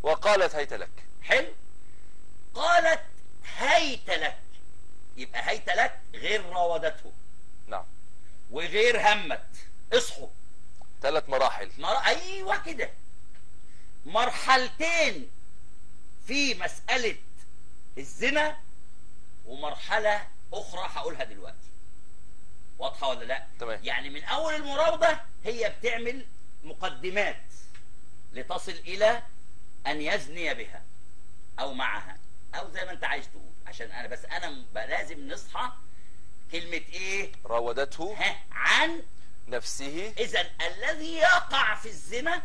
وقالت هيت لك حلو قالت هيت لك يبقى هيت لك غير راودته نعم وغير همت اصحوا ثلاث مراحل مر... ايوه كده مرحلتين في مسألة الزنا ومرحلة اخرى هقولها دلوقتي واضحة ولا لا تمام. يعني من اول المراودة هي بتعمل مقدمات لتصل الى ان يزني بها او معها او زي ما انت عايز تقول عشان انا بس انا م- لازم نصحى كلمة ايه راودته ها عن نفسه اذا الذي يقع في الزنا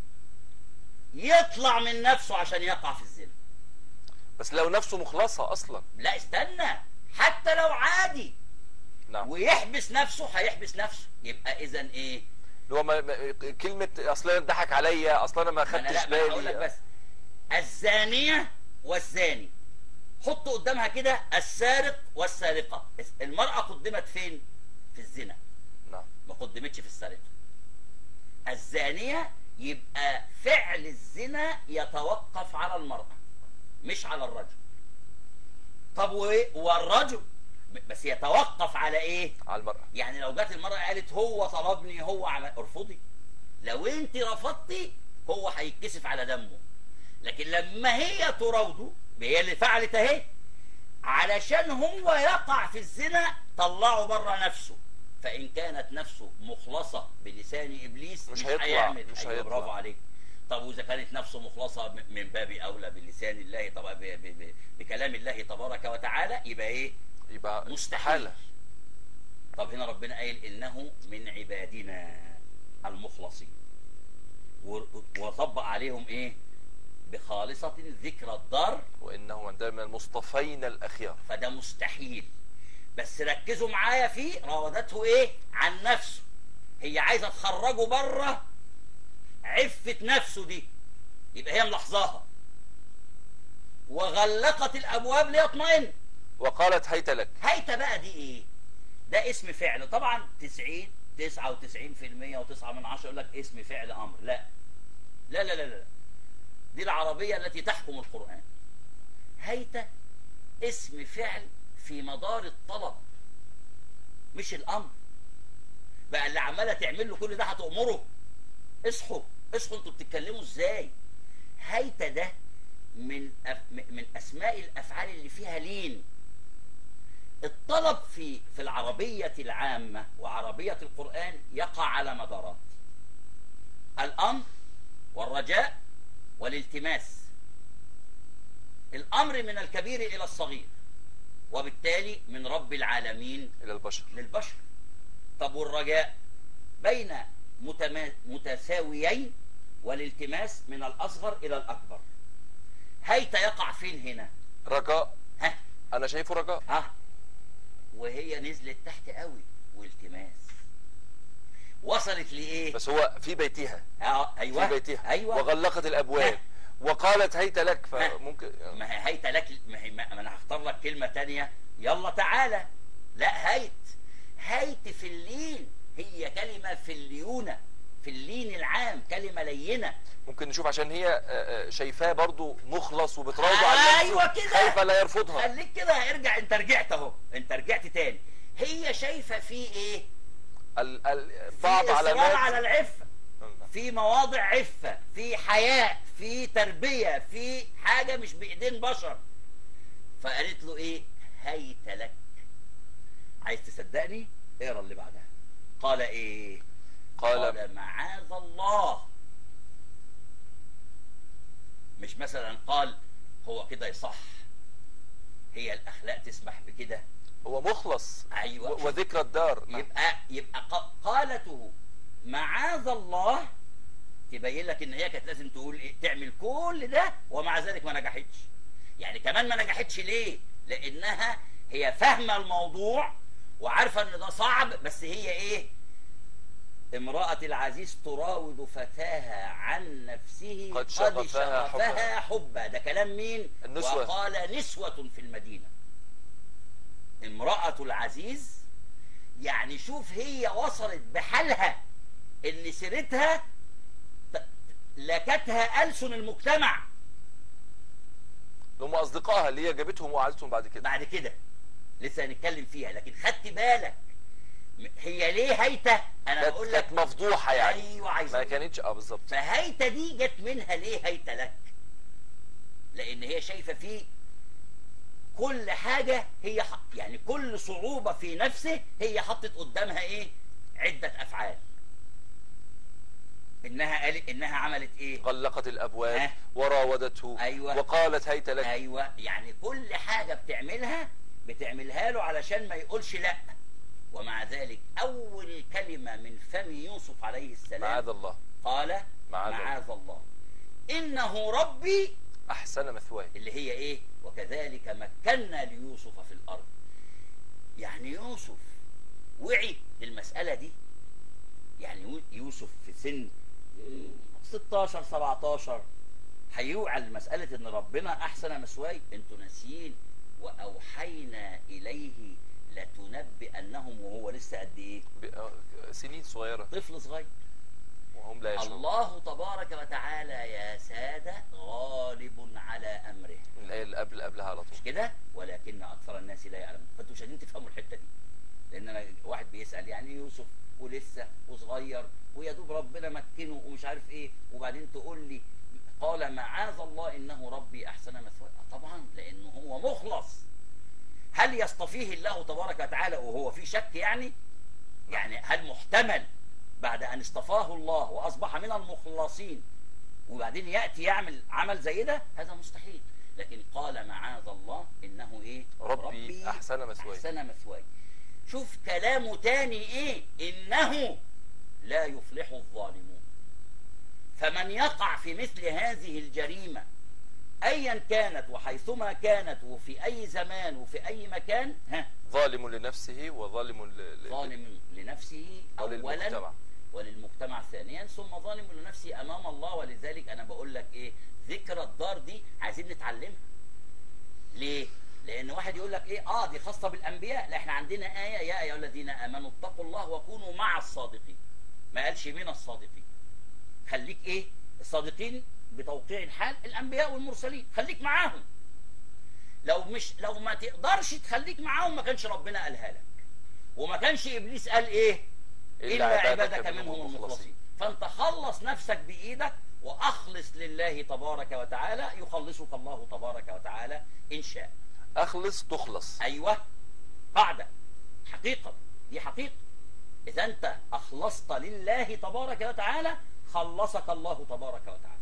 يطلع من نفسه عشان يقع في الزنا بس لو نفسه مخلصة أصلا لا استنى حتى لو عادي نعم ويحبس نفسه هيحبس نفسه يبقى اذا ايه اللي هو ما ما- كلمة أصل أنا ضحك عليا أصل أنا ما ما انا خدتش لا ما أنا هقول لك بالي بس الزانية والزاني حط قدامها كده السارق والسارقة المرأة قدمت فين في الزنا نعم ما قدمتش في السرقة الزانية يبقى فعل الزنا يتوقف على المرأة مش على الرجل طب وايه والرجل بس يتوقف على ايه على المرأة يعني لو جت المرأة قالت هو طلبني هو عمل ارفضي لو انت رفضتي هو هيتكسف على دمه لكن لما هي تراوده هي اللي فعلت اهي علشان هو يقع في الزنا طلعه بره نفسه فان كانت نفسه مخلصه بلسان ابليس مش مش, هيطلع، هيعمل مش أيوة هيطلع. برافو عليك طب واذا كانت نفسه مخلصه م- من باب اولى بلسان الله طب ب- ب- ب- بكلام الله تبارك وتعالى يبقى ايه يبقى مستحيل طب هنا ربنا قايل انه من عبادنا المخلصين و- وطبق عليهم ايه بخالصة ذكر الدار وإنه من من المصطفين الأخيار فده مستحيل بس ركزوا معايا فيه راودته ايه عن نفسه هي عايزة تخرجه بره عفة نفسه دي يبقى هي ملاحظاها وغلقت الابواب ليطمئن وقالت هيت لك هيت بقى دي ايه ده اسم فعل طبعا 90 99% و9 من عشرة يقول لك اسم فعل امر لا لا لا لا لا دي العربية التي تحكم القرآن هيت اسم فعل في مدار الطلب مش الامر بقى اللي عماله تعمل له كل ده هتأمره اصحوا اصحوا انتوا بتتكلموا ازاي هيت ده من أف... من اسماء الافعال اللي فيها لين الطلب في في العربية العامة وعربية القرآن يقع على مدارات الأمر والرجاء والالتماس الأمر من الكبير إلى الصغير وبالتالي من رب العالمين إلى البشر للبشر طب والرجاء بين متما... متساويين والالتماس من الأصغر إلى الأكبر هيت يقع فين هنا رجاء ها أنا شايفه رجاء ها وهي نزلت تحت قوي والتماس وصلت لايه بس هو في بيتها اه ايوه في بيتها ايوه وغلقت الأبواب ها. وقالت هيت لك ها. فممكن ما هي هيت لك ما هي ما انا هختار لك كلمه تانية يلا تعالى لا هيت هيت في اللين هي كلمه في الليونه في اللين العام كلمه لينه ممكن نشوف عشان هي آه، آه، شايفاه برضو مخلص وبتراوده على نفسه ايوه كده خايفه لا يرفضها خليك كده ارجع انت رجعت اهو انت رجعت تاني هي شايفه في ايه ال- ال- في بعض إصرار علامات على العفه في مواضع عفة في حياء في تربية في حاجة مش بإيدين بشر فقالت له إيه هيت لك عايز تصدقني اقرا اللي بعدها قال إيه قال قال معاذ الله مش مثلا قال هو كده يصح هي الأخلاق تسمح بكده هو مخلص أيوة و- وذكرى الدار نعم. يبقى يبقى ق- قالته معاذ الله تبين لك ان هي كانت لازم تقول ايه تعمل كل ده ومع ذلك ما نجحتش يعني كمان ما نجحتش ليه لانها هي فاهمه الموضوع وعارفه ان ده صعب بس هي ايه امرأة العزيز تراود فتاها عن نفسه قد شغفها شغفها حبا ده كلام مين النسوة. وقال نسوة في المدينة امرأة العزيز يعني شوف هي وصلت بحالها ان سيرتها ت- لكتها ألسن المجتمع هم اصدقائها اللي هي جابتهم وقعدتهم بعد كده بعد كده لسه هنتكلم فيها لكن خدت بالك م- هي ليه هيته انا كانت بقول كانت لك مفضوحه يعني ايوه عايز ما أقول. كانتش اه بالظبط فهيته دي جت منها ليه هيته لك لان هي شايفه فيه كل حاجه هي ح... يعني كل صعوبه في نفسه هي حطت قدامها ايه عده افعال انها قالت انها عملت ايه غلقت الابواب ها؟ وراودته أيوة. وقالت هيت لك ايوه يعني كل حاجه بتعملها بتعملها له علشان ما يقولش لا ومع ذلك اول كلمه من فم يوسف عليه السلام معاذ الله قال معاذ الله. معاذ الله انه ربي احسن مثواي اللي هي ايه وكذلك مكنا ليوسف في الارض يعني يوسف وعي للمساله دي يعني يو- يوسف في سن 16 17 هيوعى لمساله ان ربنا احسن مثواي انتوا ناسيين واوحينا اليه لتنبئنهم وهو لسه قد ايه ب- آه، سنين صغيره طفل صغير وهم لا يشعرون الله تبارك وتعالى يا ساده غالب على امره الايه اللي قبل قبلها على طول مش كده ولكن اكثر الناس لا يعلمون فانتوا مش قادرين تفهموا الحته دي لان انا واحد بيسال يعني يوسف ولسه وصغير ويا دوب ربنا مكنه ومش عارف ايه وبعدين تقول لي قال معاذ الله انه ربي احسن مثواي آه طبعا لانه هو مخلص هل يصطفيه الله تبارك وتعالى وهو في شك يعني يعني هل محتمل بعد ان اصطفاه الله واصبح من المخلصين وبعدين ياتي يعمل عمل زي ده هذا مستحيل لكن قال معاذ الله انه ايه ربي أحسن مثواي. احسن مثواي شوف كلامه تاني ايه انه لا يفلح الظالمون فمن يقع في مثل هذه الجريمه ايا كانت وحيثما كانت وفي اي زمان وفي اي مكان ها ظالم لنفسه وظالم ل... ل- ظالم لنفسه اولا وللمجتمع. وللمجتمع ثانيا ثم ظالم لنفسه امام الله ولذلك انا بقول لك ايه ذكرى الدار دي عايزين نتعلمها ليه لان واحد يقول لك ايه اه دي خاصه بالانبياء لا احنا عندنا ايه يا ايها الذين امنوا اتقوا الله وكونوا مع الصادقين ما قالش من الصادقين خليك ايه الصادقين بتوقيع الحال الانبياء والمرسلين خليك معاهم لو مش لو ما تقدرش تخليك معاهم ما كانش ربنا قالها لك وما كانش ابليس قال ايه الا عبادك منهم المخلصين فانت خلص نفسك بايدك واخلص لله تبارك وتعالى يخلصك الله تبارك وتعالى ان شاء اخلص تخلص ايوه قاعده حقيقه دي حقيقه اذا انت اخلصت لله تبارك وتعالى خلصك الله تبارك وتعالى